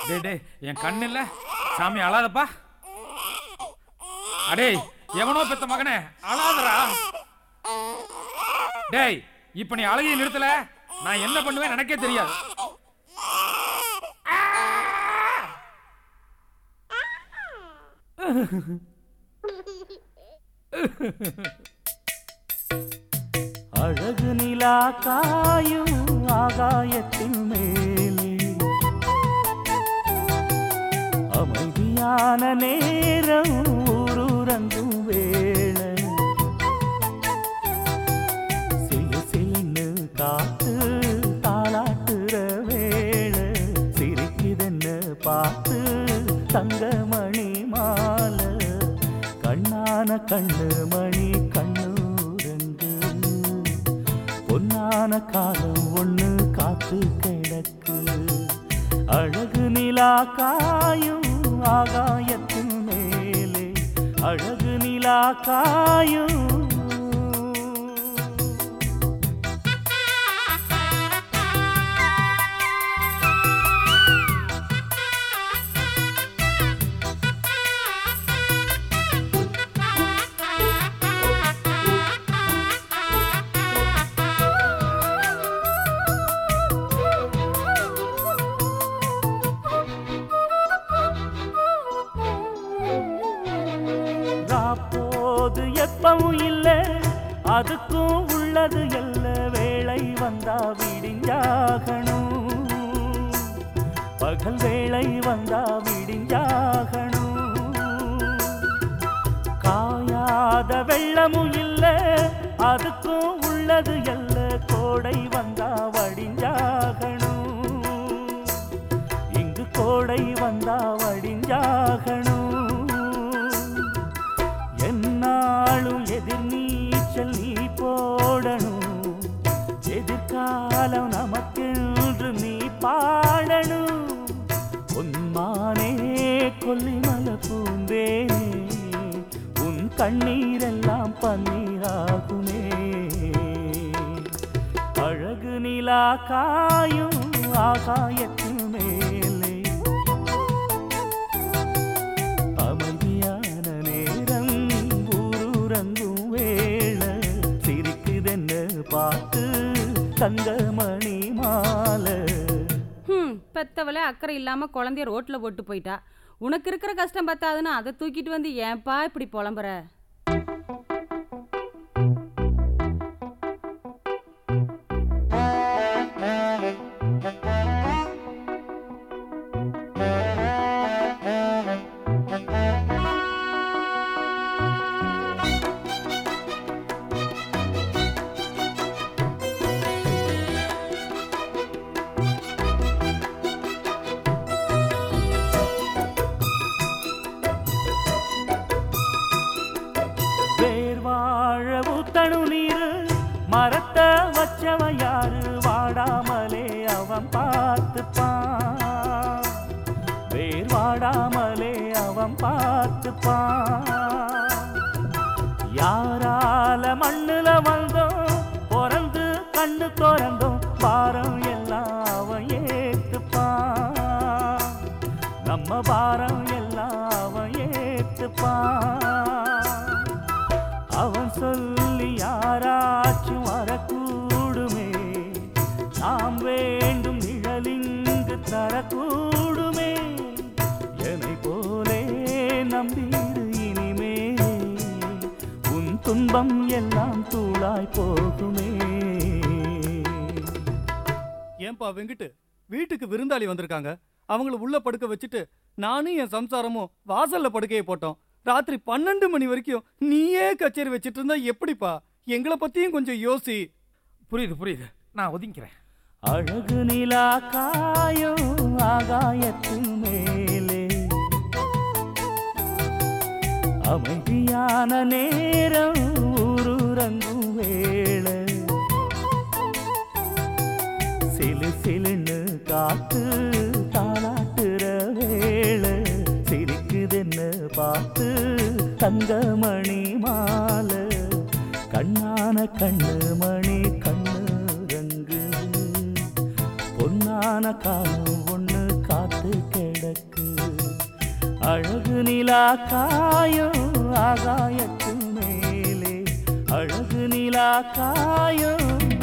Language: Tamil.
டேய் டேய் என் கண்ணு இல்ல சாமி அழாதப்பா அடேய் எவனோ பெத்த மகனே அழாதடா டேய் இப்ப நீ அழகிய நிறுத்தல நான் என்ன பண்ணுவேன் எனக்கே தெரியாது அழகு நிலா காயும் ஆகாயத்தின் மேலே அமைதியான நேரம் ஊரூரங்கும் வேளை சிலு சிலுன்னு காத்து தாளாட்டுற வேளை சிரிக்குதுன்னு பார்த்து தங்கமணி மாலை கண்ணான கண்ணு மணி கண்ணூரங்கு பொன்னான காலம் ஒண்ணு காத்து கிடக்கு அழகு நிலா காயும் ஆகாயத்தின் மேலே அழகு நிலா காயும் போது எப்பவும் இல்ல அதுக்கும் உள்ளது எல்ல வேளை வந்தா விடிஞ்சாகணும் பகல் வேளை வந்தா விடிஞ்சாகணும் காயாத வெள்ளமும் இல்ல அதுக்கும் உள்ளது எல்ல கோடை வந்தா வடிஞ்சாகணும் இங்கு கோடை வந்தா வடிஞ்சாகணும் என்னாலும் எதிர் நீச்சல் நீ போடணும் எதிர்காலம் நமக்கென்று நீ பாடணும் உன்மானே கொல்லிமல பூந்தேனே உன் கண்ணீரெல்லாம் பன்னீராகுமே அழகு நிலா காயும் ஆகாயத்தின் மேலே அமைதியான நேரம் ஊரூரங்கும் வேளை சிரிக்குதென்ன பார்த்து தங்கமணி மாலை ஹம் பெத்தவளே அக்கறை இல்லாம குழந்தைய ரோட்ல போட்டு போயிட்டா உனக்கு இருக்கிற கஷ்டம் பத்தாதுன்னு அதை தூக்கிட்டு வந்து ஏன்பா இப்படி புலம்புற வேர் வாழ ஊத்தணு நீரு மரத்தை வச்சவன் யாரு வாடாமலே அவன் பார்த்துப்பான் வேர் வாடாமலே அவன் பார்த்துப்பான் யாரால மண்ணுல வந்தோம் பிறந்து கண்ணு திறந்தோம் பாரம் எல்லாம் அவன் ஏத்துப்பான் நம்ம பாரம் எல்லாம் அவன் ஏத்துப்பான் அவன் சொல்லி யாராச்சும் வரக்கூடுமே நாம் வேண்டும் நிழலிங்கு தரக்கூடுமே என்னை போலே நம்பீரு இனிமே உன் துன்பம் எல்லாம் தூளாய் போகுமே ஏன்பா வெங்கிட்டு வீட்டுக்கு விருந்தாளி வந்திருக்காங்க அவங்கள உள்ள படுக்க வச்சுட்டு நானும் என் சம்சாரமும் வாசல்ல படுக்கையை போட்டோம் ராத்திரி பன்னெண்டு மணி வரைக்கும் நீயே கச்சேரி வச்சிட்டு இருந்தா எப்படிப்பா எங்களை பத்தியும் கொஞ்சம் யோசி புரியுது புரியுது நான் ஒதுங்கிக்கிறேன் அழகு நிலா காயும் ஆகாயத்தின் மேலே அமைதியான நேரம் ஊரூரங்கும் வேளை சிலு சிலுன்னு காத்து தாளாட்டுற வேளை சிரிக்குதுன்னு பார்த்து தங்கமணி மாலை கண்ணான கண்ணு மணி கண்ணு ரங்கு பொன்னான காலம் ஒண்ணு காத்து கிட அழகு நிலா காயும் ஆகாயத்து மேலே அழகு நிலா காயும்